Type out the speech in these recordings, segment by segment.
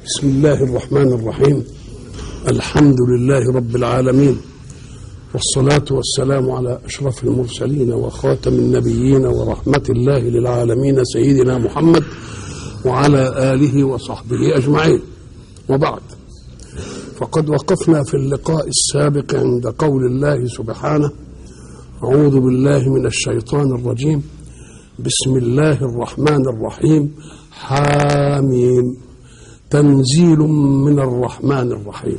بسم الله الرحمن الرحيم الحمد لله رب العالمين والصلاة والسلام على أشرف المرسلين وخاتم النبيين ورحمة الله للعالمين سيدنا محمد وعلى آله وصحبه أجمعين وبعد فقد وقفنا في اللقاء السابق عند قول الله سبحانه أعوذ بالله من الشيطان الرجيم بسم الله الرحمن الرحيم حاميم تنزيل من الرحمن الرحيم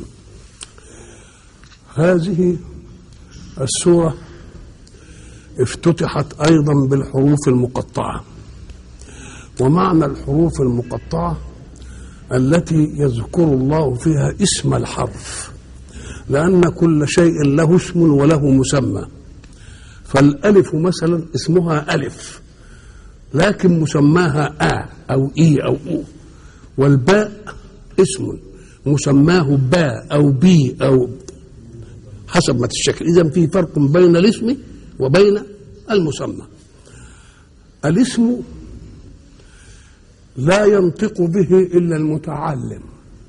هذه السورة افتتحت أيضا بالحروف المقطعة ومعنى الحروف المقطعة التي يذكر الله فيها اسم الحرف لأن كل شيء له اسم وله مسمى فالألف مثلا اسمها ألف لكن مسماها آ أو إي أو أو والباء اسم مسماه باء أو بي أو حسب ما تشكل إذا في فرق بين الاسم وبين المسمى الاسم لا ينطق به إلا المتعلم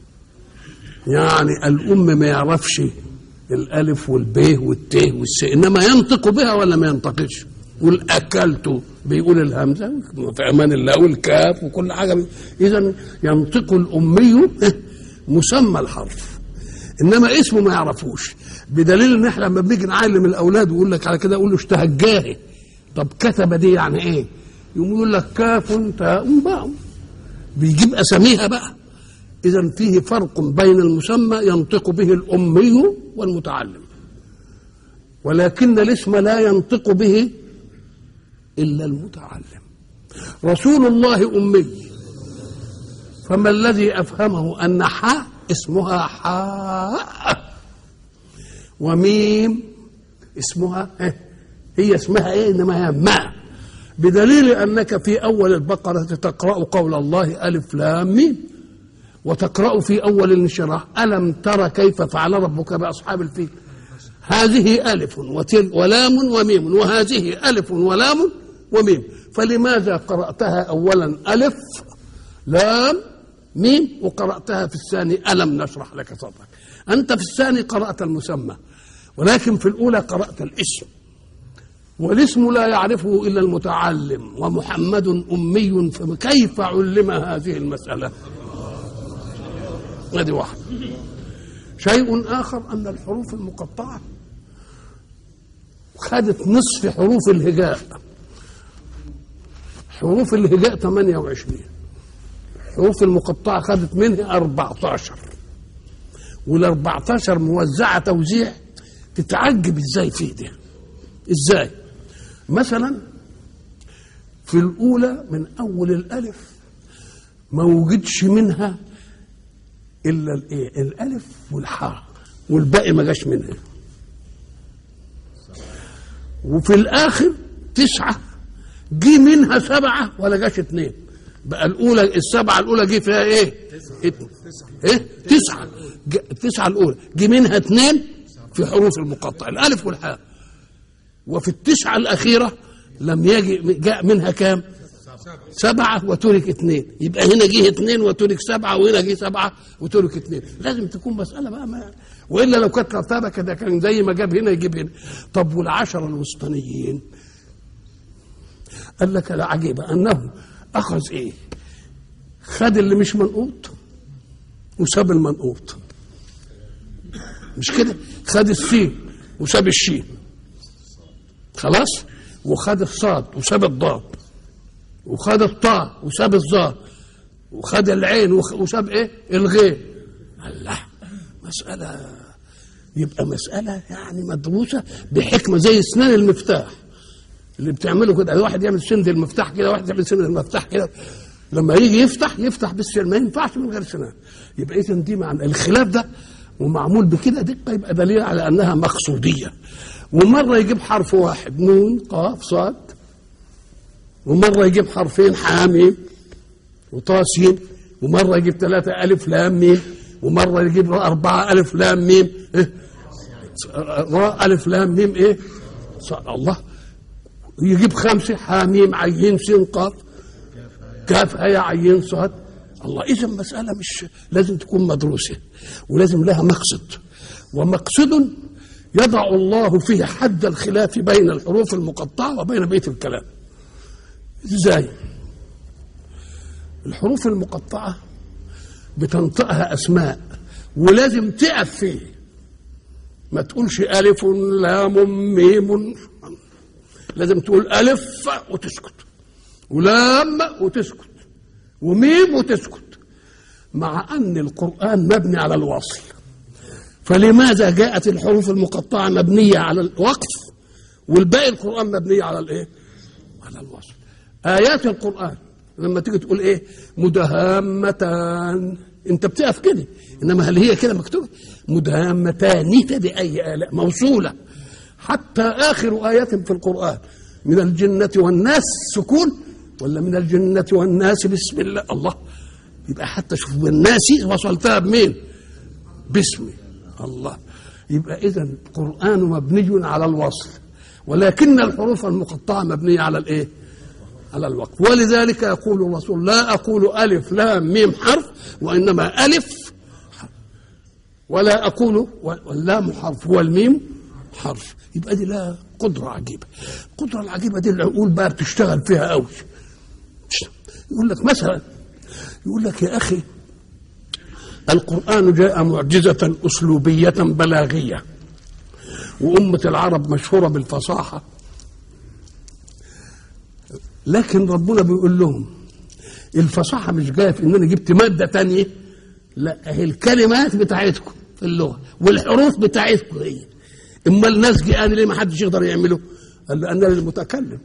يعني الأم ما يعرفش الألف والب والت والس إنما ينطق بها ولا ما ينطقش يقول أكلت بيقول الهمزة في أمان الله والكاف وكل حاجة إذا ينطق الأمي مسمى الحرف إنما اسمه ما يعرفوش بدليل إن إحنا لما بنيجي نعلم الأولاد ويقول لك على كده أقول له اشتهجاه طب كتب دي يعني إيه؟ يقوم يقول لك كاف تاء باء بيجيب أساميها بقى إذا فيه فرق بين المسمى ينطق به الأمي والمتعلم ولكن الاسم لا ينطق به إلا المتعلم رسول الله أمي فما الذي أفهمه أن حاء اسمها حاء وميم اسمها هي اسمها ايه انما هي ما بدليل انك في اول البقره تقرا قول الله الف لام ميم وتقرا في اول الانشراح الم تر كيف فعل ربك باصحاب الفيل هذه الف وتل ولام وميم وهذه الف ولام وميم فلماذا قراتها اولا الف لام ميم وقراتها في الثاني الم نشرح لك صدرك انت في الثاني قرات المسمى ولكن في الاولى قرات الاسم والاسم لا يعرفه الا المتعلم ومحمد امي فكيف علم هذه المساله هذه واحد شيء اخر ان الحروف المقطعه خدت نصف حروف الهجاء حروف الهجاء 28 الحروف المقطعه خدت منها 14 وال 14 موزعه توزيع تتعجب ازاي في ده ازاي مثلا في الاولى من اول الالف ما وجدش منها الا الايه الالف والحاء والباقي ما جاش منها وفي الاخر تسعه جه منها سبعه ولا جاش اثنين بقى الاولى السبعه الاولى جه فيها ايه؟ ايه؟ تسعه التسعه الاولى جه منها اثنين في حروف المقطع الالف والحاء وفي التسعه الاخيره لم يجي جاء منها كام؟ سبعة وترك اثنين يبقى هنا جه اثنين وترك سبعة وهنا جه سبعة وترك اثنين لازم تكون مسألة بقى ما وإلا لو كانت رتابة كده كان زي ما جاب هنا يجيب هنا طب والعشرة الوسطانيين قال لك العجيب أنه أخذ إيه خد اللي مش منقوط وساب المنقوط مش كده خد السين وساب الشين خلاص وخد الصاد وساب الضاد وخد الطاء وساب الظاء وخد العين وساب ايه الغين الله مسألة يبقى مسألة يعني مدروسة بحكمة زي اسنان المفتاح اللي بتعمله كده واحد يعمل سند المفتاح كده واحد يعمل سند المفتاح كده لما يجي يفتح يفتح بالسن ما ينفعش من غير سنان يبقى اذا دي معنى الخلاف ده ومعمول بكده دقه يبقى دليل على انها مقصوديه ومره يجيب حرف واحد نون قاف صاد ومره يجيب حرفين حاميم وطاسين ومره يجيب ثلاثه الف لام ميم ومره يجيب اربعه الف لام ميم إيه؟ راء الف لام ميم ايه الله يجيب خمسه حاميم عين سين قاف كاف هيا عين صاد الله اذا مساله مش لازم تكون مدروسه ولازم لها مقصد ومقصد يضع الله فيه حد الخلاف بين الحروف المقطعه وبين بقيه الكلام ازاي الحروف المقطعه بتنطقها اسماء ولازم تقف فيه ما تقولش الف لام ميم لازم تقول الف وتسكت ولام وتسكت وميم وتسكت مع ان القران مبني على الوصل فلماذا جاءت الحروف المقطعه مبنيه على الوقف والباقي القران مبنيه على الايه على الوصل ايات القران لما تيجي تقول ايه مدهامتان انت بتقف كده انما هل هي كده مكتوبه مدهامتان تدي اي الاء موصوله حتى اخر ايات في القران من الجنه والناس سكون ولا من الجنه والناس بسم الله الله يبقى حتى شوف بالناس وصلتها بمين باسمي الله يبقى اذا القران مبني على الوصل ولكن الحروف المقطعه مبنيه على الايه على الوقف ولذلك يقول الرسول لا أقول ألف لام ميم حرف وإنما ألف حرف ولا أقول واللام حرف والميم حرف يبقى دي لها قدرة عجيبة القدرة العجيبة دي العقول بقى بتشتغل فيها قوي يقول لك مثلا يقول لك يا أخي القرآن جاء معجزة أسلوبية بلاغية وأمة العرب مشهورة بالفصاحة لكن ربنا بيقول لهم الفصاحة مش جاية في إن أنا جبت مادة تانية لا هي الكلمات بتاعتكم في اللغة والحروف بتاعتكم هي إما الناس جاء ليه ما حدش يقدر يعمله قال له أنا المتكلم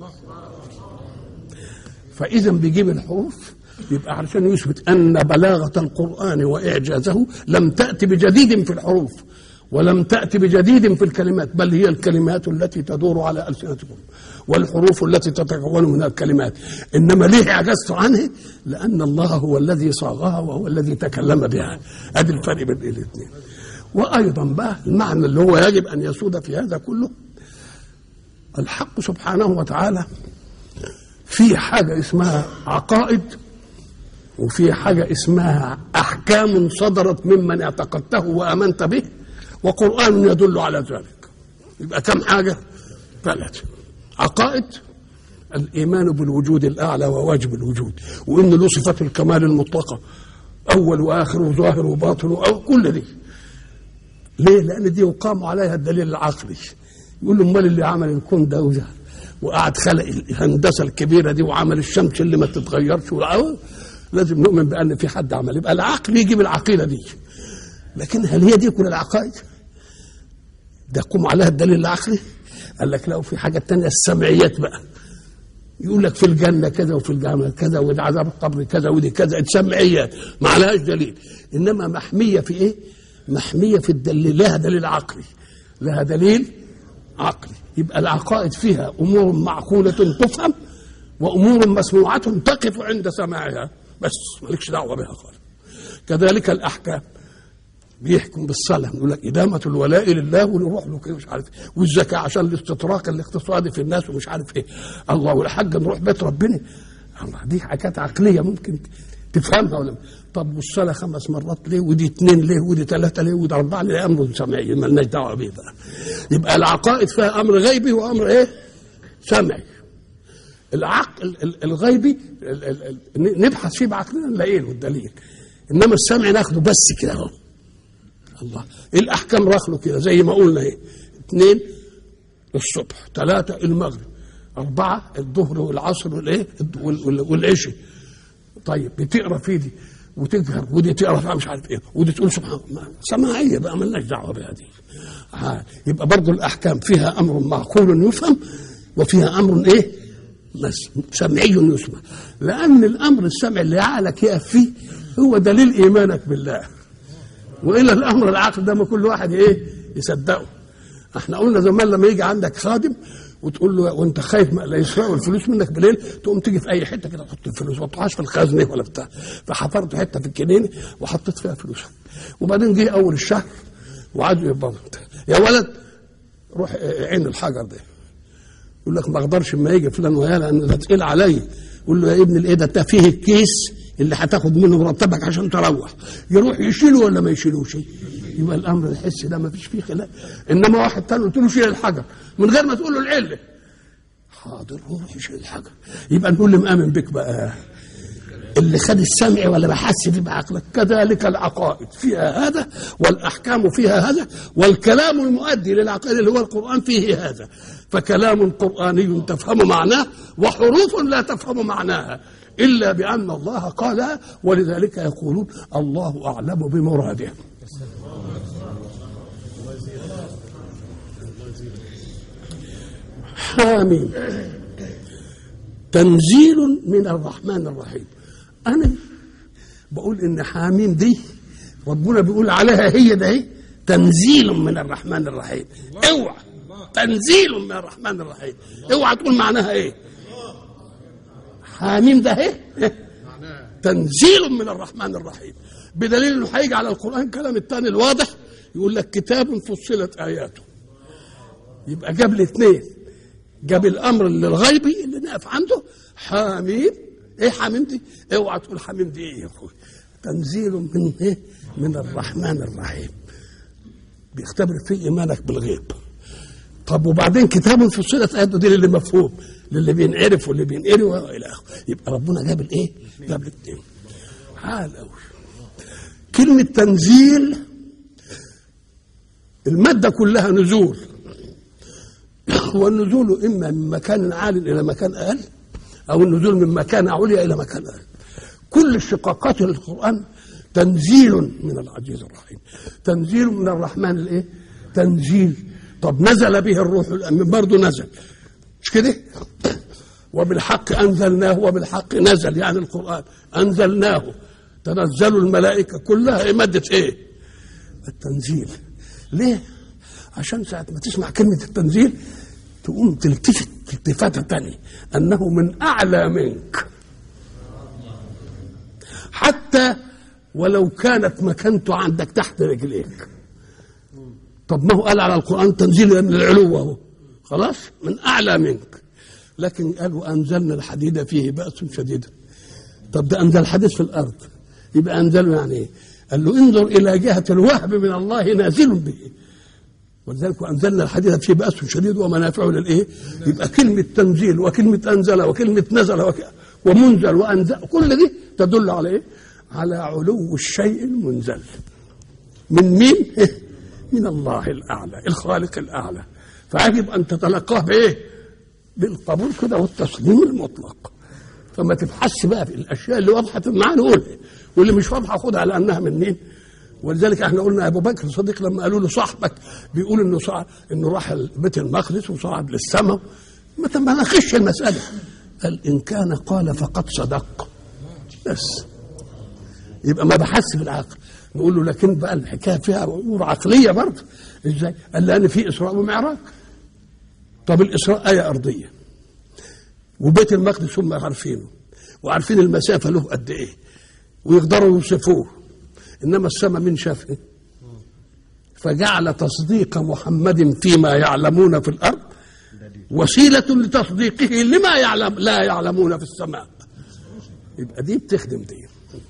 فإذا بيجيب الحروف يبقى علشان يثبت أن بلاغة القرآن وإعجازه لم تأتي بجديد في الحروف ولم تأتي بجديد في الكلمات بل هي الكلمات التي تدور على ألسنتكم والحروف التي تتكون من الكلمات إنما ليه عجزت عنه لأن الله هو الذي صاغها وهو الذي تكلم بها هذا الفرق بين الاثنين وأيضا بقى المعنى اللي هو يجب أن يسود في هذا كله الحق سبحانه وتعالى في حاجة اسمها عقائد وفي حاجة اسمها أحكام صدرت ممن اعتقدته وآمنت به وقرآن يدل على ذلك يبقى كم حاجة ثلاثة عقائد الإيمان بالوجود الأعلى وواجب الوجود وإن له صفة الكمال المطلقة أول وآخر وظاهر وباطن أو كل دي ليه؟ لأن دي يقام عليها الدليل العقلي يقول له أمال اللي عمل الكون ده وده وقعد خلق الهندسة الكبيرة دي وعمل الشمس اللي ما تتغيرش لازم نؤمن بأن في حد عمل يبقى العقل يجيب العقيدة دي لكن هل هي دي كل العقائد؟ ده يقوم عليها الدليل العقلي؟ قال لك لا وفي حاجة تانية السمعيات بقى يقول لك في الجنة كذا وفي الجنة كذا وده عذاب القبر كذا ودي كذا السمعيات ما عليهاش دليل إنما محمية في إيه؟ محمية في الدليل لها دليل عقلي لها دليل عقلي يبقى العقائد فيها أمور معقولة تفهم وأمور مسموعة تقف عند سماعها بس مالكش دعوة بها خالص كذلك الأحكام بيحكم بالصلاة يقول لك إدامة الولاء لله ونروح له كده مش عارف إيه والزكاة عشان الاستطراق الاقتصادي في الناس ومش عارف إيه الله والحج نروح بيت ربنا الله دي حاجات عقلية ممكن تفهمها ولا طب والصلاة خمس مرات ليه ودي اثنين ليه ودي ثلاثة ليه ودي أربعة ليه أمر سمعي مالناش دعوة بيه بقى يبقى العقائد فيها أمر غيبي وأمر إيه؟ سمعي العقل الغيبي نبحث فيه بعقلنا نلاقيه له الدليل انما السمع ناخده بس كده اهو الله الاحكام راخله كده زي ما قلنا ايه اثنين الصبح ثلاثة المغرب أربعة الظهر والعصر والإيه والعشاء طيب بتقرا في دي وتجهر ودي تقرا فيها مش عارف ايه ودي تقول سبحان الله سماعيه بقى مالناش دعوه بها دي آه. يبقى برضه الاحكام فيها امر معقول يفهم وفيها امر ايه سمعي يسمع لان الامر السمع اللي عقلك يقف فيه هو دليل ايمانك بالله والا الامر العقل ده ما كل واحد ايه يصدقه احنا قلنا زمان لما يجي عندك خادم وتقول له وانت خايف لا يسرقوا الفلوس منك بالليل تقوم تيجي في اي حته كده تحط الفلوس ما تحطهاش في الخزنه ولا بتاع فحفرت حته في الكنينه وحطيت فيها فلوس وبعدين جه اول الشهر وعادوا يقبضوا يا ولد روح عين الحجر ده يقول لك ما اقدرش اما يجي فلان ويا لان ده تقيل عليا يقول له يا ابن الايه ده فيه الكيس اللي هتاخد منه مرتبك عشان تروح يروح يشيله ولا ما يشيلوش يبقى الامر الحسي ده ما فيش فيه خلاف انما واحد تاني قلت له شيل الحجر من غير ما تقول له العله حاضر هو روح يشيل الحجر يبقى نقول له مآمن بك بقى اللي خد السمع ولا بحس فيه بعقلك كذلك العقائد فيها هذا والاحكام فيها هذا والكلام المؤدي للعقائد اللي هو القران فيه هذا فكلام قراني تفهم معناه وحروف لا تفهم معناها الا بان الله قالها ولذلك يقولون الله اعلم بمراده حاميم تنزيل من الرحمن الرحيم انا بقول ان حاميم دي ربنا بيقول عليها هي ده ايه تنزيل من الرحمن الرحيم اوعى تنزيل من الرحمن الرحيم اوعى تقول معناها ايه حاميم ده ايه تنزيل من الرحمن الرحيم بدليل انه هيجي على القران كلام الثاني الواضح يقول لك كتاب فصلت اياته يبقى جاب الاثنين جاب الامر للغيبي اللي نقف عنده حاميم ايه حميم دي؟ اوعى تقول حميم دي ايه يا اخوي؟ تنزيل من ايه؟ من الرحمن الرحيم. بيختبر فيه ايمانك بالغيب. طب وبعدين كتاب فصلت اياته دي للي مفهوم للي بينعرف واللي بينقري والى اخره يبقى ربنا جاب الايه؟ جاب الاثنين. عال قوي. كلمة تنزيل المادة كلها نزول والنزول إما من مكان عال إلى مكان أقل أو النزول من مكان عليا إلى مكان أقل كل الشقاقات القرآن تنزيل من العزيز الرحيم تنزيل من الرحمن الإيه تنزيل طب نزل به الروح الأمين برضه نزل مش كده وبالحق أنزلناه وبالحق نزل يعني القرآن أنزلناه تنزل الملائكة كلها مادة إيه التنزيل ليه عشان ساعة ما تسمع كلمة التنزيل تقوم تلتفت التفاتة تانية أنه من أعلى منك حتى ولو كانت مكانته عندك تحت رجليك طب ما هو قال على القرآن تنزيل من العلو أهو خلاص من أعلى منك لكن قال وأنزلنا الحديد فيه بأس شديد طب ده أنزل الحديد في الأرض يبقى أنزله يعني إيه؟ قال له انظر إلى جهة الوهب من الله نازل به ولذلك وانزلنا الحديد فيه باس شديد ومنافع للايه؟ يبقى كلمه تنزيل وكلمه انزل وكلمه نزل وك... ومنزل وانزل كل دي تدل على ايه؟ على علو الشيء المنزل. من مين؟ من الله الاعلى، الخالق الاعلى. فيجب ان تتلقاه بايه؟ بالقبول كده والتسليم المطلق. فما تبحثش بقى في الاشياء اللي واضحه في المعنى قولها واللي مش واضحه خدها على انها من مين؟ ولذلك احنا قلنا ابو بكر الصديق لما قالوا له صاحبك بيقول انه صعد انه راح بيت المقدس وصعد للسماء ما تناقشش المساله قال ان كان قال فقد صدق بس يبقى ما بحثش بالعقل نقول له لكن بقى الحكايه فيها امور عقليه برضه ازاي؟ قال لان في اسراء ومعراج طب الاسراء ايه ارضيه وبيت المقدس هم عارفينه وعارفين المسافه له قد ايه ويقدروا يوصفوه انما السماء من شافه فجعل تصديق محمد فيما يعلمون في الارض وسيله لتصديقه لما يعلم لا يعلمون في السماء يبقى دي بتخدم دي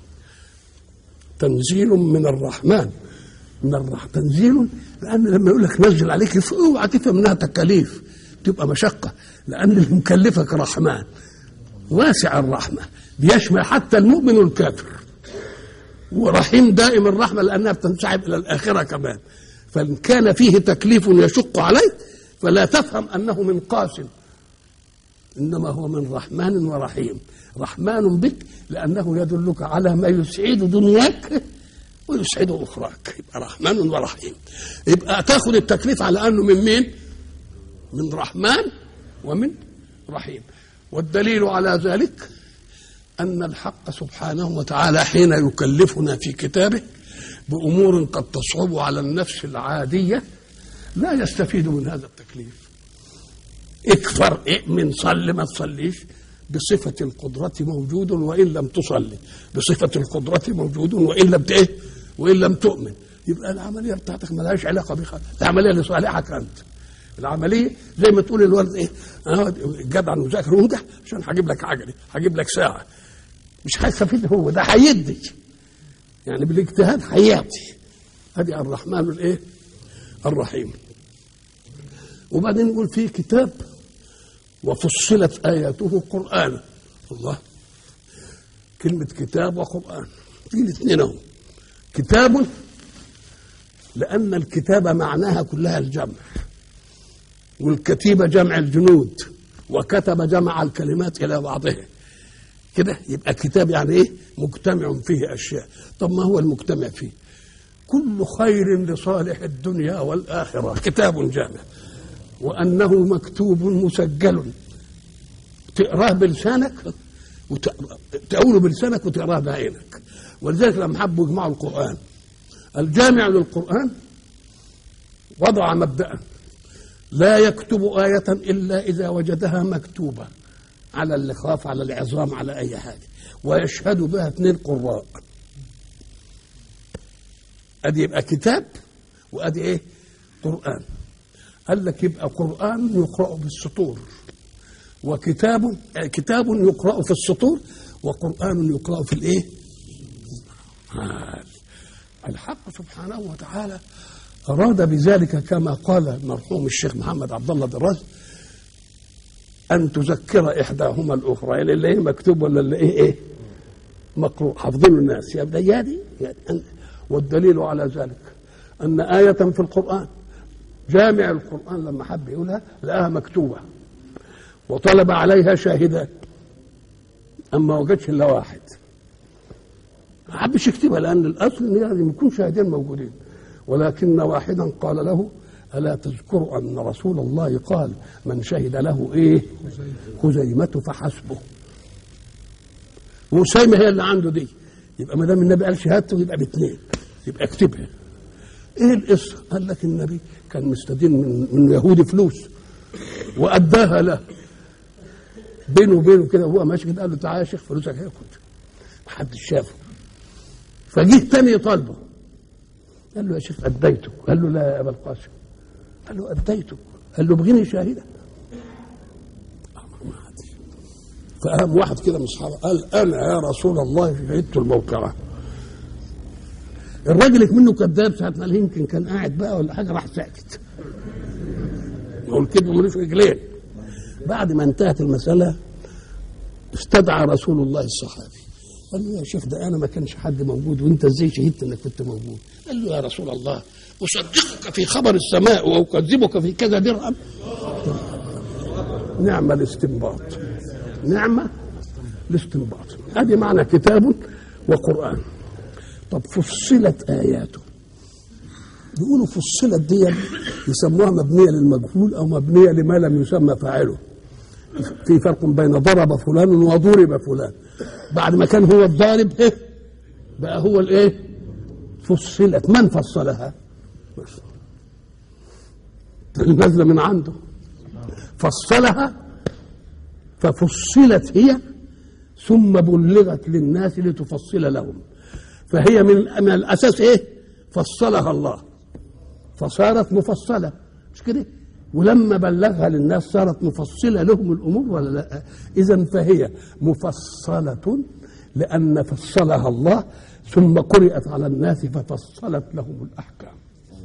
تنزيل من الرحمن من الرحمن تنزيل لان لما يقول لك نزل عليك اوعى تفهم انها تكاليف تبقى مشقه لان اللي مكلفك رحمن واسع الرحمه بيشمل حتى المؤمن والكافر ورحيم دائم الرحمه لانها بتنسحب الى الاخره كمان فان كان فيه تكليف يشق عليك فلا تفهم انه من قاس انما هو من رحمن ورحيم رحمن بك لانه يدلك على ما يسعد دنياك ويسعد اخراك يبقى رحمن ورحيم يبقى تاخذ التكليف على انه من مين من رحمن ومن رحيم والدليل على ذلك أن الحق سبحانه وتعالى حين يكلفنا في كتابه بأمور قد تصعب على النفس العادية لا يستفيد من هذا التكليف اكفر اؤمن صل ما تصليش بصفة القدرة موجود وإن لم تصلي بصفة القدرة موجود وإن لم إيه وإن لم تؤمن يبقى العملية بتاعتك ملهاش علاقة بها العملية لصالحك أنت العملية زي ما تقول الولد إيه أنا جدع وذاكر وانجح عشان هجيب لك عجلة هجيب لك ساعة مش هيستفيد هو ده هيدي يعني بالاجتهاد هيعطي ادي الرحمن الايه الرحيم وبعدين يقول في كتاب وفصلت اياته قرانا الله كلمه كتاب وقران في الاثنين اهو كتاب لان الكتابه معناها كلها الجمع والكتيبه جمع الجنود وكتب جمع الكلمات الى بعضها كده يبقى كتاب يعني ايه مجتمع فيه اشياء طب ما هو المجتمع فيه كل خير لصالح الدنيا والاخره كتاب جامع وانه مكتوب مسجل تقراه بلسانك وتقوله بلسانك وتقراه بعينك ولذلك لما حبوا يجمعوا القران الجامع للقران وضع مبدأ لا يكتب آية إلا إذا وجدها مكتوبة على اللخاف على العظام على أي حاجة ويشهد بها اثنين قراء أدي يبقى كتاب وأدي إيه قرآن قال لك يبقى قرآن يقرأ بالسطور وكتاب كتاب يقرأ في السطور وقرآن يقرأ في الإيه الحق سبحانه وتعالى أراد بذلك كما قال المرحوم الشيخ محمد عبد الله دراز أن تذكر إحداهما الأخرى يعني اللي هي مكتوب ولا اللي إيه إيه مقروء حافظين الناس يا بديادي يعني والدليل على ذلك أن آية في القرآن جامع القرآن لما حب يقولها لقاها مكتوبة وطلب عليها شاهدان أما وجدش إلا واحد ما حبش يكتبها لأن الأصل إن لازم يكون شاهدين موجودين ولكن واحدا قال له ألا تذكر أن رسول الله قال من شهد له إيه خزيمة فحسبه وسيمة هي اللي عنده دي يبقى ما دام النبي قال شهادته يبقى باثنين يبقى اكتبها ايه القصه؟ قال لك النبي كان مستدين من من يهودي فلوس واداها له بينه وبينه كده وهو ماشي كده قال له تعالى يا شيخ فلوسك هي كنت محدش شافه فجه تاني يطالبه قال له يا شيخ اديتك قال له لا يا ابا القاسم قال له اديتك قال له ابغيني شاهدا فقام واحد كده من اصحابه قال انا يا رسول الله شهدت الموقعه الراجل منه كذاب ساعه ما قال يمكن كان قاعد بقى ولا حاجه راح ساكت هو الكذب ملوش رجلين بعد ما انتهت المساله استدعى رسول الله الصحابي قال له يا شيخ ده انا ما كانش حد موجود وانت ازاي شهدت انك كنت موجود قال له يا رسول الله اصدقك في خبر السماء واكذبك في كذا درهم نعم الاستنباط نعمة الاستنباط هذه معنى كتاب وقرآن طب فصلت آياته بيقولوا فصلت دي يسموها مبنية للمجهول أو مبنية لما لم يسمى فاعله في فرق بين ضرب فلان وضرب فلان بعد ما كان هو الضارب إيه بقى هو الايه فصلت من فصلها نازله من عنده فصلها ففصلت هي ثم بلغت للناس لتفصل لهم فهي من من الاساس ايه فصلها الله فصارت مفصله مش كده ولما بلغها للناس صارت مفصله لهم الامور ولا لا اذا فهي مفصله لان فصلها الله ثم قرات على الناس ففصلت لهم الاحكام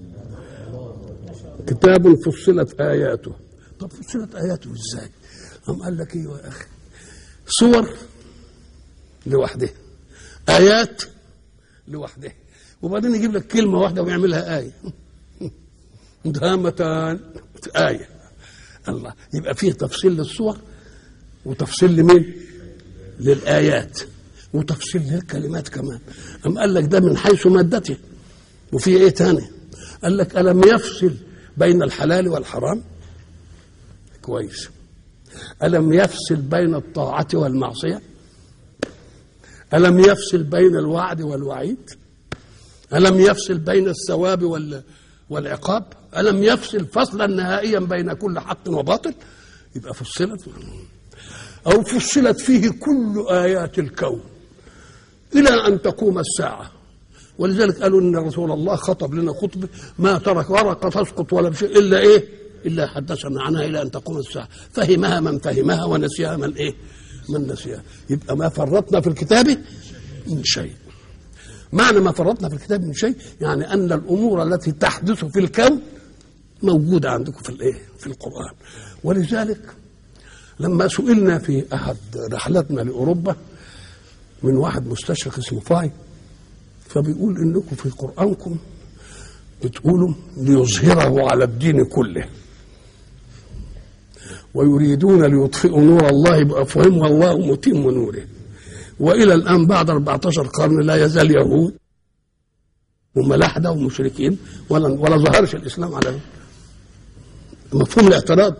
كتاب فصلت اياته طب فصلت اياته ازاي قام قال لك ايوه يا اخي صور لوحدها ايات لوحدها وبعدين يجيب لك كلمه واحده ويعملها ايه مدهامتان ايه الله يبقى فيه تفصيل للصور وتفصيل لمين للايات وتفصيل للكلمات كمان أم قال لك ده من حيث مادته وفي ايه تاني قال لك ألم يفصل بين الحلال والحرام كويس ألم يفصل بين الطاعة والمعصية ألم يفصل بين الوعد والوعيد ألم يفصل بين الثواب وال والعقاب ألم يفصل فصلا نهائيا بين كل حق وباطل يبقى فصلت أو فصلت فيه كل آيات الكون إلى أن تقوم الساعة ولذلك قالوا إن رسول الله خطب لنا خطبة ما ترك ورقة تسقط ولا بشيء إلا إيه إلا حدثنا عنها إلى أن تقوم الساعة فهمها من فهمها ونسيها من إيه من نسيها يبقى ما فرطنا في الكتاب من شيء معنى ما فرطنا في الكتاب من شيء يعني ان الامور التي تحدث في الكون موجوده عندكم في الايه في القران ولذلك لما سئلنا في احد رحلاتنا لاوروبا من واحد مستشرق اسمه فاي فبيقول انكم في قرانكم بتقولوا ليظهره على الدين كله ويريدون ليطفئوا نور الله بافواههم والله متم نوره والى الان بعد 14 قرن لا يزال يهود وملاحده ومشركين ولا ولا ظهرش الاسلام عليهم مفهوم الاعتراض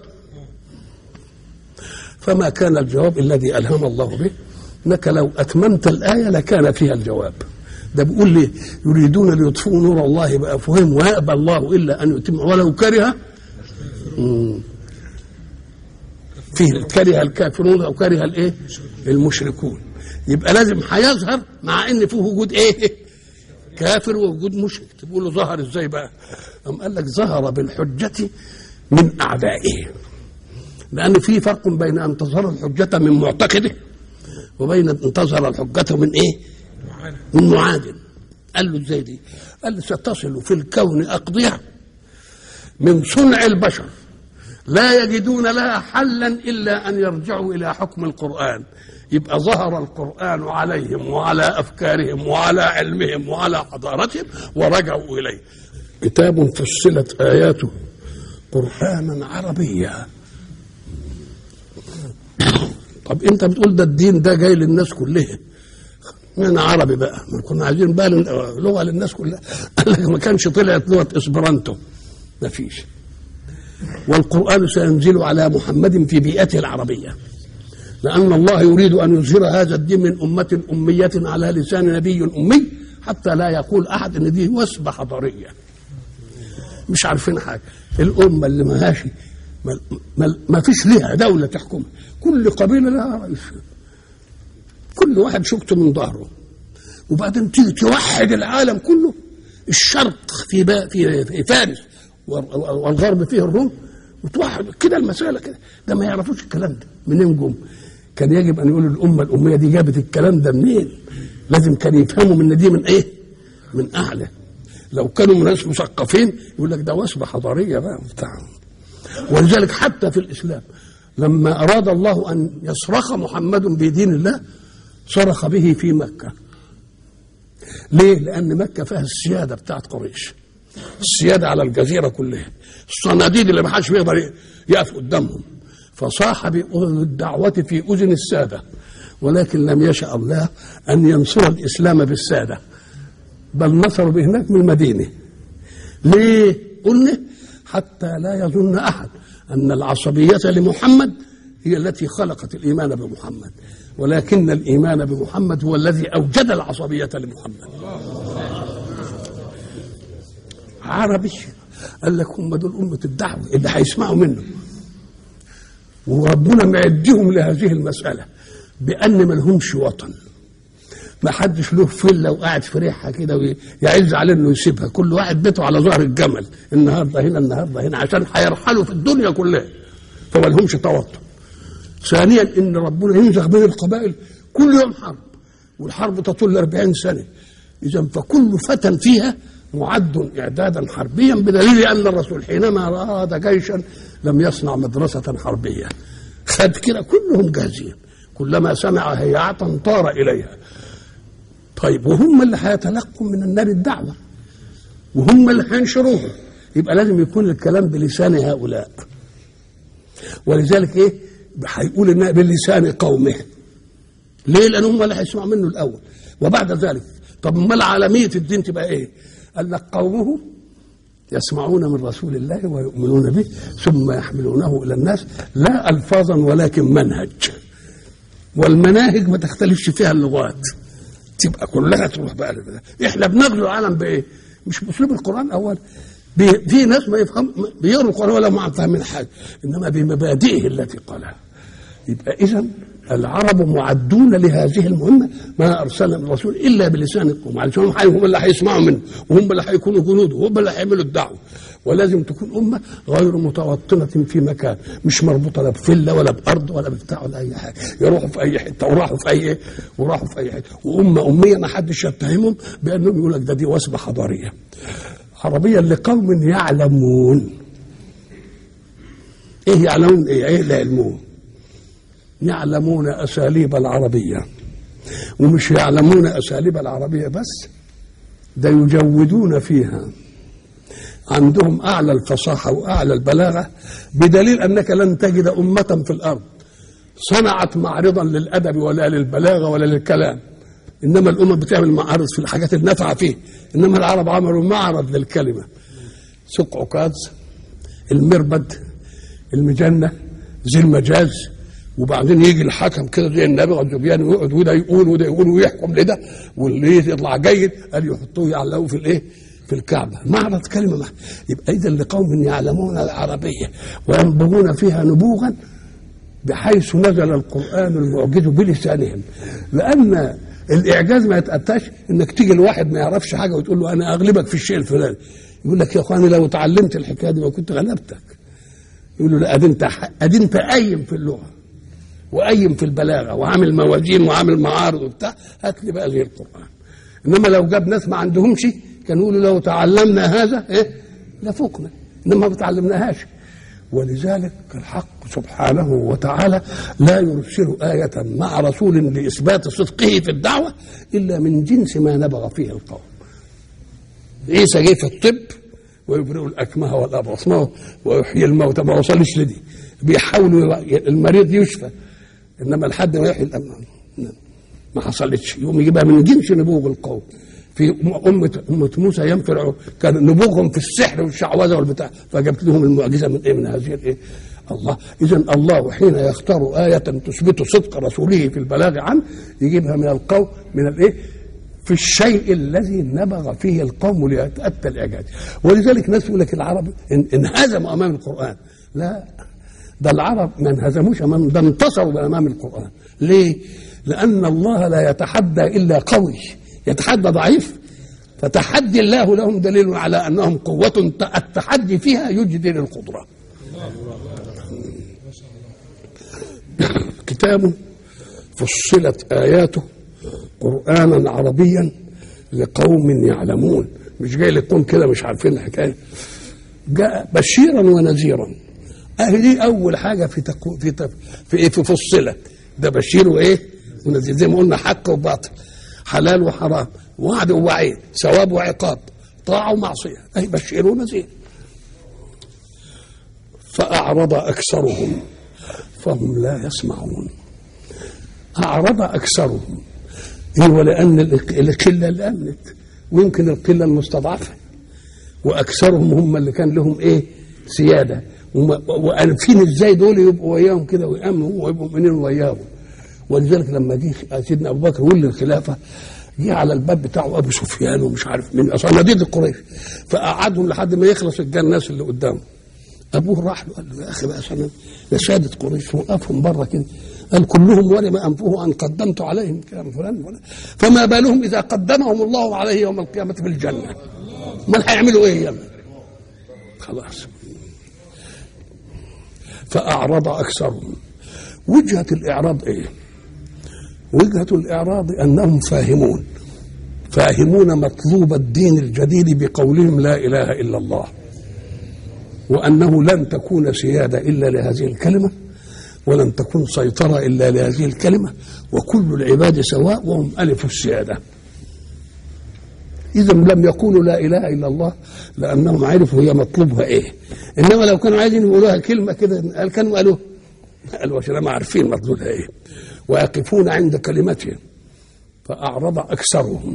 فما كان الجواب الذي الهم الله به انك لو اتممت الايه لكان فيها الجواب ده بيقول لي يريدون ليطفئوا نور الله بافواههم ويأبى الله الا ان يتم ولو كره مم. فيه كره الكافرون او كره الايه المشركون يبقى لازم هيظهر مع ان فيه وجود ايه كافر ووجود مشرك تقول له ظهر ازاي بقى قام قال لك ظهر بالحجه من اعدائه لان في فرق بين ان تظهر الحجه من معتقده وبين ان تظهر الحجه من ايه من معادن قال له ازاي دي قال له ستصل في الكون اقضيه من صنع البشر لا يجدون لها حلا الا ان يرجعوا الى حكم القران يبقى ظهر القران عليهم وعلى افكارهم وعلى علمهم وعلى حضارتهم ورجعوا اليه كتاب فصلت اياته قرانا عربيا طب انت بتقول ده الدين ده جاي للناس كلها انا عربي بقى ما كنا عايزين بقى لغه للناس كلها قال لك ما كانش طلعت لغه اسبرانتو ما فيش والقرآن سينزل على محمد في بيئته العربية لأن الله يريد أن يظهر هذا الدين من أمة أمية على لسان نبي أمي حتى لا يقول أحد أن دي وثبة حضارية مش عارفين حاجة الأمة اللي ما هاش ما, ما, ما فيش لها دولة تحكمها كل قبيلة لها رئيس كل واحد شفته من ظهره وبعدين تيجي توحد العالم كله الشرق في في في فارس والغرب فيه الروم وتوحد كده المسألة كده ده ما يعرفوش الكلام ده منين جم كان يجب أن يقولوا الأمة الأمية دي جابت الكلام ده منين لازم كان يفهموا من دي من إيه من أعلى لو كانوا ناس مثقفين يقول لك ده وثبة حضارية بقى بتاع ولذلك حتى في الإسلام لما أراد الله أن يصرخ محمد بدين الله صرخ به في مكة ليه؟ لأن مكة فيها السيادة بتاعت قريش السيادة على الجزيرة كلها الصناديد اللي ما حدش بيقدر يقف قدامهم فصاح بالدعوة في أذن السادة ولكن لم يشاء الله أن ينصر الإسلام بالسادة بل نصروا به هناك من المدينة ليه؟ قلنا حتى لا يظن أحد أن العصبية لمحمد هي التي خلقت الإيمان بمحمد ولكن الإيمان بمحمد هو الذي أوجد العصبية لمحمد عربي قال لك هم دول أمة الدعوة اللي هيسمعوا منه وربنا معدهم لهذه المسألة بأن ما لهمش وطن ما حدش له فيلا وقاعد في ريحها كده ويعز عليه انه يسيبها كل واحد بيته على ظهر الجمل النهارده هنا النهارده هنا عشان هيرحلوا في الدنيا كلها فما لهمش توطن ثانيا ان ربنا ينزغ بين القبائل كل يوم حرب والحرب تطول 40 سنه اذا فكل فتى فيها معد اعدادا حربيا بدليل ان الرسول حينما اراد جيشا لم يصنع مدرسه حربيه خد كده كلهم جاهزين كلما سمع هيعة طار اليها طيب وهم اللي هيتلقوا من النار الدعوه وهم اللي هينشروها يبقى لازم يكون الكلام بلسان هؤلاء ولذلك ايه هيقول انها بلسان قومه ليه لان هم اللي هيسمعوا منه الاول وبعد ذلك طب امال عالميه الدين تبقى ايه قال لك قومه يسمعون من رسول الله ويؤمنون به ثم يحملونه الى الناس لا الفاظا ولكن منهج والمناهج ما تختلفش فيها اللغات تبقى كلها تروح بقى لده. احنا بنغزو العالم بايه؟ مش باسلوب القران اول في ناس ما يفهم بيقروا القران ولا ما فاهمين حاجه انما بمبادئه التي قالها يبقى اذا العرب معدون لهذه المهمه ما ارسلنا من رسول الا بلسان القوم علشان هم اللي هيسمعوا منه وهم اللي هيكونوا جنوده وهم اللي هيعملوا الدعوه ولازم تكون أمة غير متوطنة في مكان مش مربوطة لا بفلة ولا بأرض ولا بتاع ولا أي حاجة يروحوا في أي حتة وراحوا في أي وراحوا في أي حتة وأمة أمية ما حدش يتهمهم بأنهم يقول لك ده دي وثبة حضارية عربية لقوم يعلمون إيه يعلمون إيه إيه لا يعلمون يعلمون أساليب العربية ومش يعلمون أساليب العربية بس ده يجودون فيها عندهم أعلى الفصاحة وأعلى البلاغة بدليل أنك لن تجد أمة في الأرض صنعت معرضا للأدب ولا للبلاغة ولا للكلام إنما الأمم بتعمل معارض في الحاجات النافعة فيه إنما العرب عملوا معرض للكلمة سوق عكاظ المربد المجنة زي المجاز وبعدين يجي الحكم كده زي النبي والزبيان ويقعد وده يقول وده يقول ويحكم لده واللي يطلع جيد قال يحطوه يعلقوه في الايه؟ في الكعبه معرض كلمه مح. يبقى اذا لقوم يعلمون العربيه وينبغون فيها نبوغا بحيث نزل القران المعجز بلسانهم لان الاعجاز ما يتاتاش انك تيجي لواحد ما يعرفش حاجه وتقول له انا اغلبك في الشيء الفلاني يقول لك يا اخواني لو اتعلمت الحكايه دي ما كنت غلبتك يقول له لا ادي انت ادي انت قايم في اللغه وقيم في البلاغه وعامل موازين وعامل معارض وبتاع هات لي بقى زي القران انما لو جاب ناس ما عندهمش كانوا يقولوا لو تعلمنا هذا ايه لفقنا انما ما بتعلمناهاش ولذلك الحق سبحانه وتعالى لا يرسل آية مع رسول لإثبات صدقه في الدعوة إلا من جنس ما نبغ فيه القوم عيسى جه في الطب ويبرئ الأكمه والأبرص ويحيي الموتى ما وصلش لدي بيحاولوا المريض يشفى انما لحد ما يحيي الامن ما حصلتش يقوم يجيبها من جنس نبوغ القوم في أمة أمة موسى ينفع كان نبوغهم في السحر والشعوذة والبتاع فجبت لهم المعجزة من إيه من هذه الإيه الله إذا الله حين يختار آية تثبت صدق رسوله في البلاغ عنه يجيبها من القوم من الإيه في الشيء الذي نبغ فيه القوم ليتأتى الإعجاز ولذلك ناس يقول لك العرب انهزموا أمام القرآن لا ده العرب ما انهزموش امام ده انتصروا امام القران ليه لان الله لا يتحدى الا قوي يتحدى ضعيف فتحدي الله لهم دليل على انهم قوه التحدي فيها يجدي للقدره كتاب فصلت اياته قرانا عربيا لقوم يعلمون مش جاي لقوم كده مش عارفين الحكايه جاء بشيرا ونذيرا اهي دي اول حاجه في تقو في تق... في ايه في فصلت ده بشير وايه ونذير زي ما قلنا حق وباطل حلال وحرام وعد ووعيد ثواب وعقاب طاعه ومعصيه اي بشير ونذير فاعرض اكثرهم فهم لا يسمعون اعرض اكثرهم ايوه لان القله اللي امنت ويمكن القله المستضعفه واكثرهم هم اللي كان لهم ايه سياده وعارفين ازاي دول يبقوا وياهم كده ويامنوا ويبقوا مؤمنين وياهم ولذلك لما جه سيدنا ابو بكر ولي الخلافه جه على الباب بتاعه ابو سفيان ومش عارف مين صناديد قريش فقعدهم لحد ما يخلص الجن الناس اللي قدامه ابوه راح له قال له يا اخي بقى عشان يا ساده قريش وقفهم بره كده قال كلهم ولم انفه ان قدمت عليهم كلام فلان ولا فما بالهم اذا قدمهم الله عليه يوم القيامه في الجنه امال هيعملوا ايه يلا خلاص فأعرض أكثرهم وجهة الإعراض إيه وجهة الإعراض أنهم فاهمون فاهمون مطلوب الدين الجديد بقولهم لا إله إلا الله وأنه لن تكون سيادة إلا لهذه الكلمة ولن تكون سيطرة إلا لهذه الكلمة وكل العباد سواء وهم ألف السيادة إذا لم يقولوا لا إله إلا الله لأنهم عرفوا هي مطلوبها إيه إنما لو كانوا عايزين يقولوها كلمة كده قال كانوا قالوا قالوا عشان ما عارفين مطلوبها إيه ويقفون عند كلمتهم فأعرض أكثرهم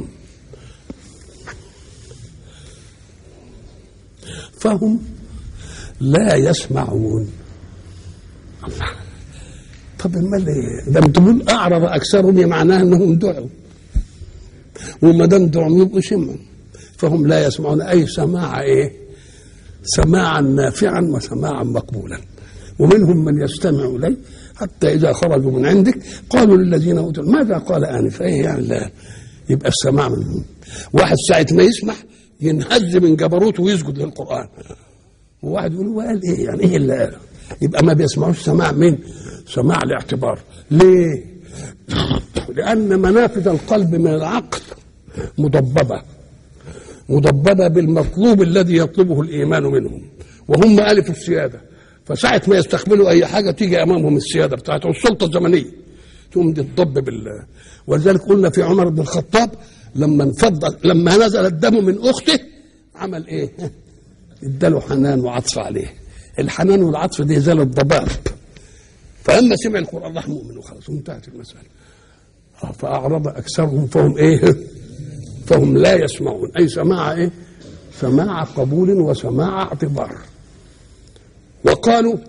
فهم لا يسمعون الله طب امال ايه؟ ده تقول اعرض اكثرهم معناها انهم دعوا وما دام دعوا يبقوا سمعوا فهم لا يسمعون اي سماع ايه؟ سماعا نافعا وسماعا مقبولا ومنهم من يستمع اليه حتى اذا خرجوا من عندك قالوا للذين اوتوا ماذا قال انفا ايه يعني لا يبقى السماع من واحد ساعه ما يسمع ينهز من جبروته ويسجد للقران وواحد يقول هو قال ايه يعني ايه اللي قاله يبقى ما بيسمعوش سماع مين سماع الاعتبار ليه لان منافذ القلب من العقل مضببه مضببه بالمطلوب الذي يطلبه الايمان منهم وهم الف السياده فساعه ما يستقبلوا اي حاجه تيجي امامهم السياده بتاعتهم السلطه الزمنيه تقوم دي تضب بال ولذلك قلنا في عمر بن الخطاب لما انفض لما نزل الدم من اخته عمل ايه؟ اداله حنان وعطف عليه الحنان والعطف دي زال الضباب فلما سمع القران راح مؤمن وخلاص وانتهت المساله آه، فاعرض اكثرهم فهم ايه؟ فهم لا يسمعون اي سماع ايه؟ سماع قبول وسماع اعتبار وقالوا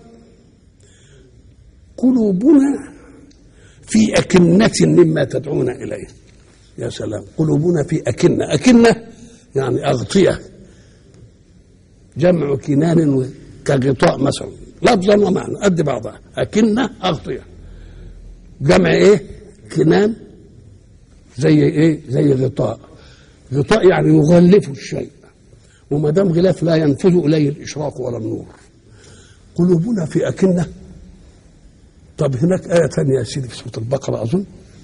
قلوبنا في أكنة مما تدعون إليه يا سلام قلوبنا في أكنة أكنة يعني أغطية جمع كنان كغطاء مثلا لفظا ومعنى قد بعضها أكنة أغطية جمع إيه كنان زي إيه زي غطاء غطاء يعني يغلف الشيء وما دام غلاف لا ينفذ إليه الإشراق ولا النور قلوبنا في أكنة طب هناك آية ثانية يا سيدي في سورة البقرة أظن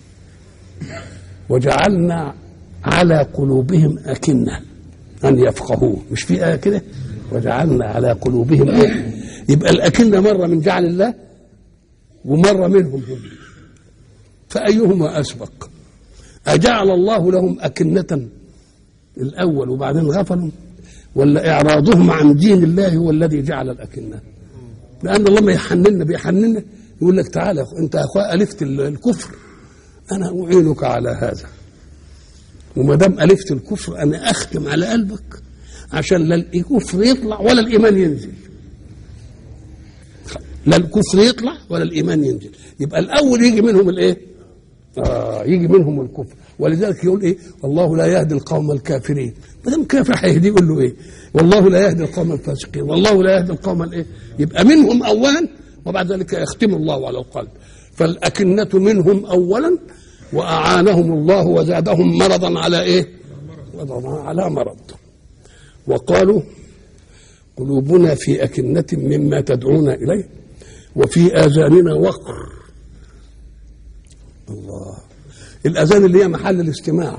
وجعلنا على قلوبهم أكنة أن يفقهوه مش في آية كده وجعلنا على قلوبهم إيه يبقى الأكنة مرة من جعل الله ومرة منهم هم فأيهما أسبق أجعل الله لهم أكنة الأول وبعدين غفلوا ولا إعراضهم عن دين الله هو الذي جعل الأكنة لأن الله ما يحننا بيحننا يقول لك تعالى يا أخو انت يا اخويا الفت الكفر انا اعينك على هذا وما دام الفت الكفر انا اختم على قلبك عشان لا الكفر يطلع ولا الايمان ينزل لا الكفر يطلع ولا الايمان ينزل يبقى الاول يجي منهم الايه آه يجي منهم الكفر ولذلك يقول ايه والله لا يهدي القوم الكافرين ما دام كافر هيهديه يقول له ايه والله لا يهدي القوم الفاسقين والله لا يهدي القوم الايه يبقى منهم اولا وبعد ذلك يختم الله على القلب فالأكنة منهم أولا وأعانهم الله وزادهم مرضا على إيه مرضا على مرض وقالوا قلوبنا في أكنة مما تدعون إليه وفي آذاننا وقر الله الأذان اللي هي محل الاستماع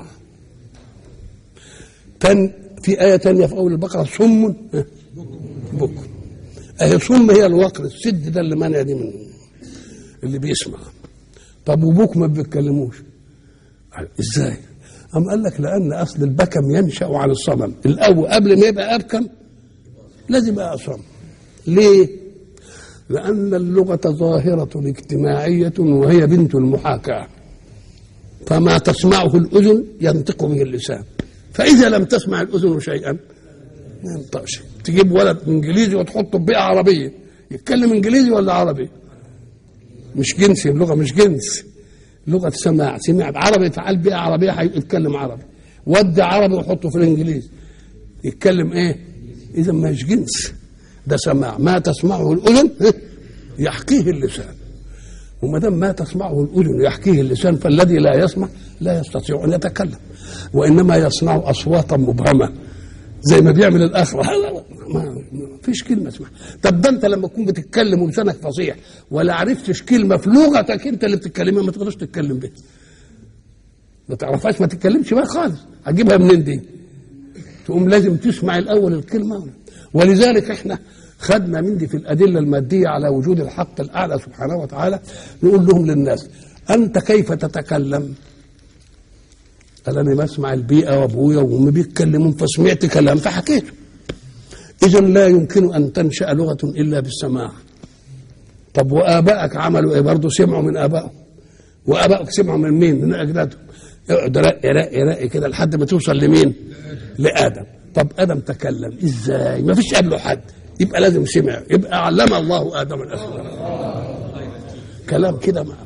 تن في آية تانية في أول البقرة صم بكم اهي صم هي الوقر السد ده اللي مانع دي منه اللي بيسمع طب وبوك ما بيتكلموش ازاي أم قال لك لأن أصل البكم ينشأ عن الصمم الأول قبل ما يبقى أبكم لازم يبقى أصم ليه؟ لأن اللغة ظاهرة اجتماعية وهي بنت المحاكاة فما تسمعه الأذن ينطق به اللسان فإذا لم تسمع الأذن شيئا ما ينطقش تجيب ولد انجليزي وتحطه ببيئه عربيه يتكلم انجليزي ولا عربي مش جنسي اللغه مش جنس لغه سماع سمع عربي تعال بيئه عربيه هيتكلم عربي ودي عربي وحطه في الانجليزي يتكلم ايه اذا مش جنس ده سماع ما تسمعه الاذن يحكيه اللسان وما دام ما تسمعه الاذن يحكيه اللسان فالذي لا يسمع لا يستطيع ان يتكلم وانما يصنع اصواتا مبهمه زي ما بيعمل الاخر ما فيش كلمه اسمها طب ده انت لما تكون بتتكلم ولسانك فصيح ولا عرفتش كلمه في لغتك انت اللي بتتكلمها ما تقدرش تتكلم بيها ما تعرفهاش ما تتكلمش بيها خالص هتجيبها منين دي تقوم لازم تسمع الاول الكلمه ولذلك احنا خدنا من دي في الادله الماديه على وجود الحق الاعلى سبحانه وتعالى نقول لهم للناس انت كيف تتكلم قال انا بسمع البيئه وابويا وامي بيتكلمون فسمعت كلام فحكيته اذا لا يمكن ان تنشا لغه الا بالسماع طب وابائك عملوا ايه برضه سمعوا من ابائهم وابائك سمعوا من مين من اجدادهم اقعد رقي رقي رقي كده لحد ما توصل لمين لادم طب ادم تكلم ازاي ما فيش قبله حد يبقى لازم سمع يبقى علم الله ادم الاسماء كلام كده مع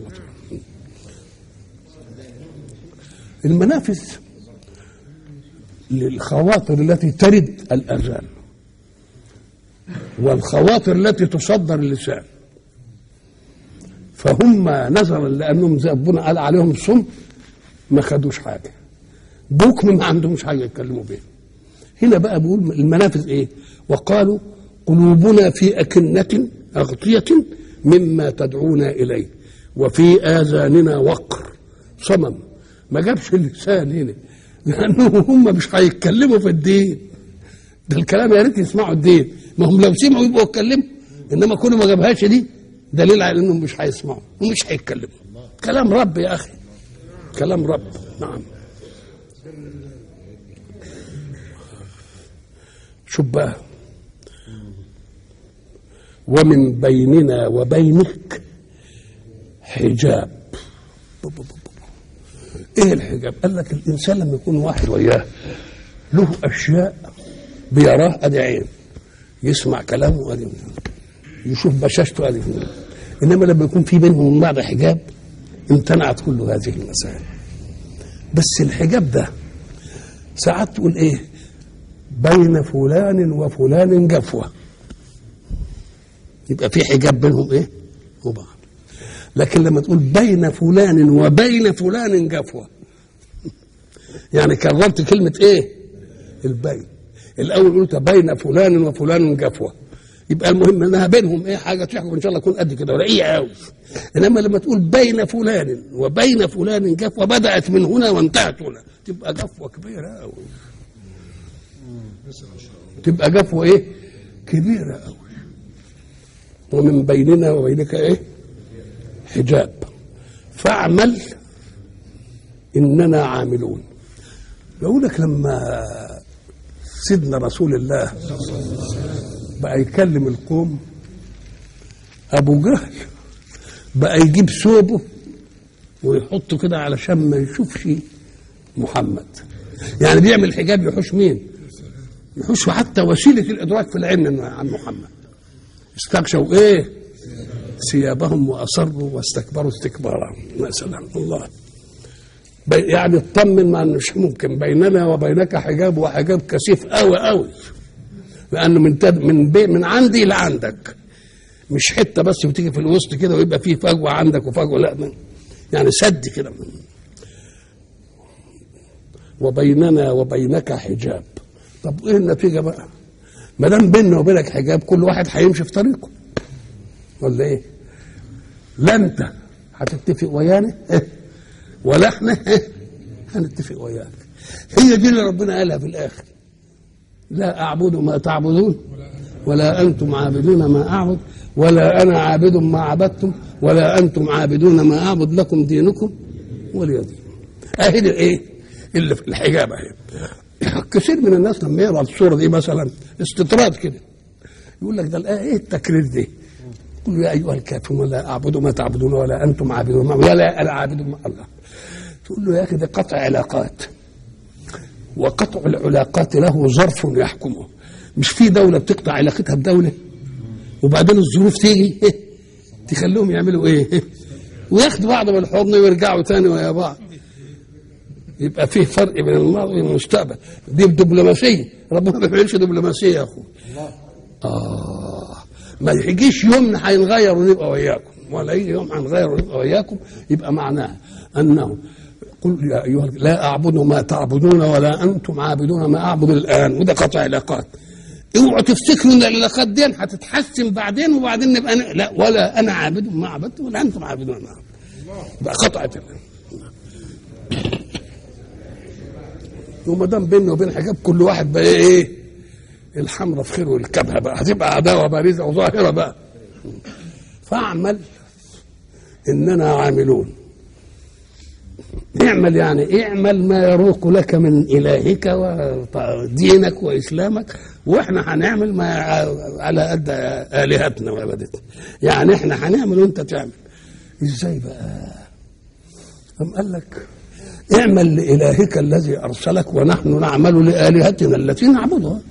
المنافذ للخواطر التي ترد الاذان والخواطر التي تصدر اللسان فهم نظرا لانهم زي ربنا قال عليهم صم ما خدوش حاجه بكم ما عندهمش حاجه يتكلموا بيها هنا بقى بيقول المنافذ ايه وقالوا قلوبنا في أكنة أغطية مما تدعونا إليه وفي آذاننا وقر صمم ما جابش اللسان هنا لأنه هم مش هيتكلموا في الدين ده الكلام يا ريت يسمعوا الدين ما هم لو سمعوا يبقوا يتكلموا انما كونه ما جابهاش دي دليل على انهم مش هيسمعوا ومش هيتكلموا كلام رب يا اخي كلام رب نعم شوف بقى ومن بيننا وبينك حجاب ايه الحجاب قال لك الانسان لما يكون واحد وياه له اشياء بيراه ادي عين يسمع كلامه ادي يشوف بشاشته ادي انما لما يكون في بينهم وبين بعض حجاب امتنعت كل هذه المسائل بس الحجاب ده ساعات تقول ايه بين فلان وفلان جفوه يبقى في حجاب بينهم ايه وبعض لكن لما تقول بين فلان وبين فلان جفوه يعني كررت كلمه ايه البين الاول قلت بين فلان وفلان جفوه يبقى المهم انها بينهم ايه حاجه تحكم ان شاء الله تكون قد كده رقيقه قوي انما لما تقول بين فلان وبين فلان جفوه بدات من هنا وانتهت هنا تبقى جفوه كبيره قوي تبقى جفوه ايه كبيره قوي ومن بيننا وبينك ايه حجاب فاعمل اننا عاملون بقول لك لما سيدنا رسول الله بقى يكلم القوم ابو جهل بقى يجيب ثوبه ويحطه كده علشان ما يشوفش محمد يعني بيعمل حجاب يحوش مين يحوش حتى وسيله الادراك في العلم عن محمد استغشوا ايه ثيابهم واصروا واستكبروا استكبارا مثلا الله يعني اطمن ما مش ممكن بيننا وبينك حجاب وحجاب كثيف قوي قوي لانه من تد... من بي... من عندي لعندك مش حته بس بتيجي في الوسط كده ويبقى فيه فجوه عندك وفجوه لا من... يعني سد كده وبيننا وبينك حجاب طب ايه النتيجه بقى؟ ما دام بيننا وبينك حجاب كل واحد هيمشي في طريقه ولا ايه؟ لا انت هتتفق ويانا ولا احنا هنتفق وياك هي دي اللي ربنا قالها في الاخر لا اعبد ما تعبدون ولا انتم عابدون ما اعبد ولا انا عابد ما عبدتم ولا انتم عابدون ما اعبد لكم دينكم ولي دين اهي ايه اللي في الحجاب اهي كثير من الناس لما يقرا الصوره دي مثلا استطراد كده يقول لك ده الايه ايه التكرير دي قل يا ايها الكافرون ولا اعبد ما تعبدون ولا انتم عابدون ما ولا انا عابد ما الله تقول له يا اخي ده قطع علاقات وقطع العلاقات له ظرف يحكمه مش في دوله بتقطع علاقتها بدوله وبعدين الظروف تيجي تخليهم يعملوا ايه وياخدوا بعض بالحضن ويرجعوا تاني ويا بعض يبقى فيه فرق بين الماضي والمستقبل دي دبلوماسيه ربنا ما بيعملش دبلوماسيه يا اخو اه ما يجيش يوم هينغير ونبقى وياكم ولا يجي يوم هنغير ونبقى وياكم يبقى معناه انه قل يا ايها لا اعبد ما تعبدون ولا انتم عابدون ما اعبد الان وده قطع علاقات اوعوا تفتكروا ان العلاقات دي هتتحسن بعدين وبعدين نبقى ن... لا ولا انا عابد ما عبدتم ولا انتم عابدون ما عبدتم يبقى قطعت وما دام بيننا وبين حجاب كل واحد بقى ايه الحمرة في خير والكبهة بقى هتبقى عداوة بارزة وظاهرة بقى فاعمل اننا عاملون اعمل يعني اعمل ما يروق لك من الهك ودينك واسلامك واحنا هنعمل ما على قد الهتنا وعبادتنا يعني احنا هنعمل وانت تعمل ازاي بقى أم قال لك اعمل لإلهك الذي أرسلك ونحن نعمل لآلهتنا التي نعبدها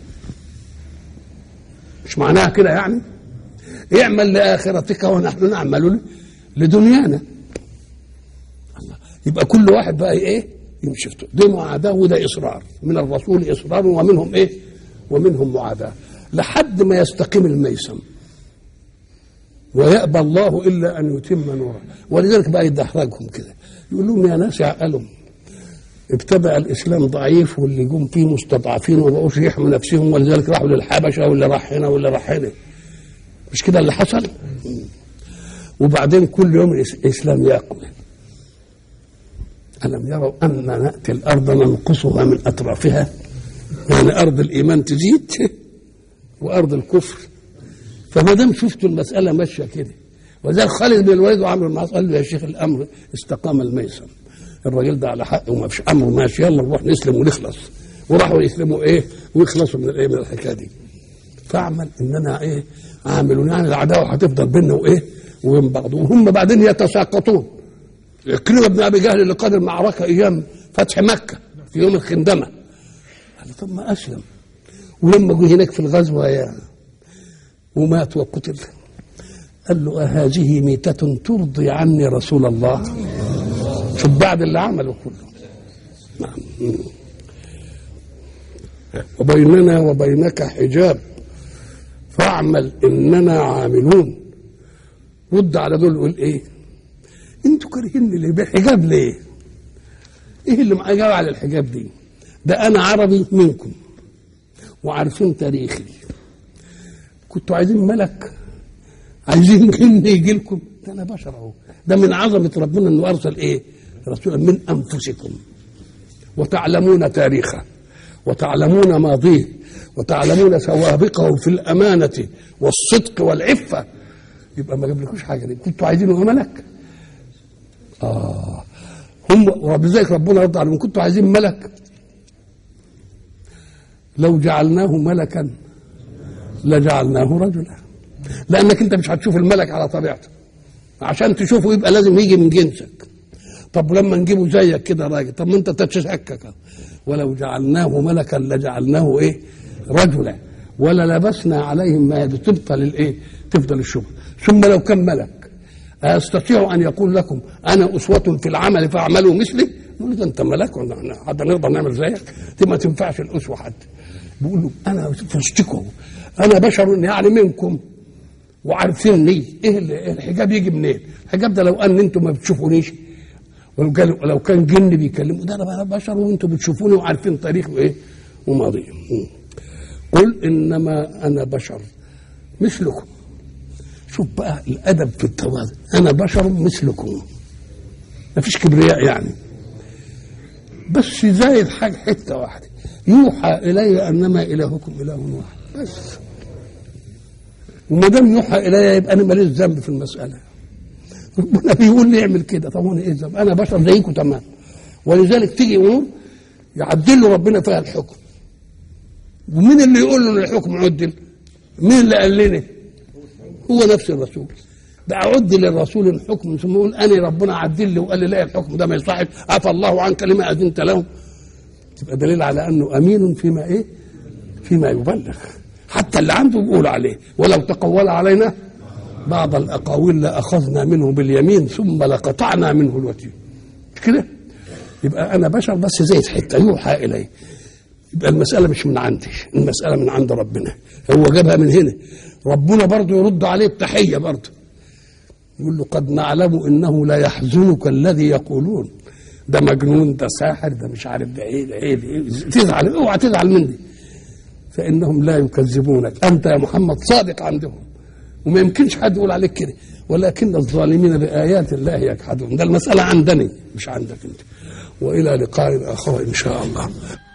مش معناها كده يعني اعمل لآخرتك ونحن نعمل لدنيانا الله يبقى كل واحد بقى ايه يمشي في دي معاداة وده إصرار من الرسول إصرار ومنهم ايه ومنهم معاداة لحد ما يستقيم الميسم ويأبى الله إلا أن يتم نوره ولذلك بقى يدحرجهم كده يقول لهم يا ناس عقلهم ابتدأ الإسلام ضعيف واللي جم فيه مستضعفين وما بقوش يحموا نفسهم ولذلك راحوا للحبشة واللي راح هنا واللي راح هنا مش كده اللي حصل وبعدين كل يوم الإسلام يقوى ألم يروا أن نأتي الأرض ننقصها من أطرافها يعني أرض الإيمان تزيد وأرض الكفر فما دام شفتوا المسألة ماشية كده وذلك خالد بن الوليد وعمرو بن العاص قال له يا شيخ الأمر استقام الميسم الراجل ده على حق وما فيش أمر ماشي يلا نروح نسلم ونخلص وراحوا يسلموا إيه ويخلصوا من الإيه من الحكاية دي فاعمل إننا إيه عاملون يعني العداوة هتفضل بيننا وإيه وبين بعض وهم بعدين يتساقطون عكرمة بن أبي جهل اللي قاد المعركة أيام فتح مكة في يوم الخندمة قال طب ما أسلم ولما جه هناك في الغزوة يا ومات وقتل قال له أهذه ميتة ترضي عني رسول الله شوف بعد اللي عمله كله نعم وبيننا وبينك حجاب فاعمل اننا عاملون رد على دول يقول ايه انتوا كارهيني ليه بالحجاب ليه ايه اللي معجب على الحجاب دي ده انا عربي منكم وعارفين تاريخي كنتوا عايزين ملك عايزين جن يجي لكم ده انا بشر اهو ده من عظمه ربنا انه ارسل ايه رسولا من انفسكم وتعلمون تاريخه وتعلمون ماضيه وتعلمون سوابقه في الامانه والصدق والعفه يبقى ما جابلكوش حاجه دي كنتوا عايزينه ملك اه هم وبذلك ربنا رد عليهم كنتوا عايزين ملك لو جعلناه ملكا لجعلناه رجلا لانك انت مش هتشوف الملك على طبيعته عشان تشوفه يبقى لازم يجي من جنسك طب ولما نجيبه زيك كده راجل طب ما انت تتشكك ولو جعلناه ملكا لجعلناه ايه رجلا ولا لبسنا عليهم ما تبطل الايه تفضل الشبهه ثم لو كان ملك استطيع ان يقول لكم انا اسوه في العمل فاعملوا مثلي يقول له انت ملك ولا احنا حتى نقدر نعمل زيك دي ما تنفعش الاسوه حد بيقول له انا في وسطكم انا بشر يعني منكم وعارفيني ايه الحجاب يجي منين؟ الحجاب ده لو ان انتم ما بتشوفونيش ولو كان لو كان جن بيكلموا ده انا بشر وانتم بتشوفوني وعارفين تاريخي وايه وماضي قل انما انا بشر مثلكم شوف بقى الادب في التواضع انا بشر مثلكم ما فيش كبرياء يعني بس زايد حاجه حته واحده يوحى الي انما الهكم اله واحد بس وما دام يوحى الي يبقى انا ماليش ذنب في المساله ربنا بيقول لي اعمل كده طب وانا ايه الذنب انا بشر زيكم تمام ولذلك تيجي امور يعدل له ربنا فيها الحكم ومين اللي يقول له ان الحكم عدل مين اللي قال لنا هو نفس الرسول ده اعد للرسول الحكم ثم يقول انا ربنا عدل لي وقال لي لا الحكم ده ما يصحش عفى الله عنك لما اذنت لهم تبقى دليل على انه امين فيما ايه فيما يبلغ حتى اللي عنده بيقول عليه ولو تقول علينا بعض الاقاويل لاخذنا منه باليمين ثم لقطعنا منه الوتين مش كده يبقى انا بشر بس زي حته يوحى الي يبقى المساله مش من عندي المساله من عند ربنا هو جابها من هنا ربنا برضه يرد عليه بتحيه برضه يقول له قد نعلم انه لا يحزنك الذي يقولون ده مجنون ده ساحر ده مش عارف ده ايه ده ايه, ده إيه تزعل اوعى تزعل مني فانهم لا يكذبونك انت يا محمد صادق عندهم وما يمكنش حد يقول عليك كده ولكن الظالمين بايات الله يجحدون ده المساله عندني مش عندك انت والى لقاء اخر ان شاء الله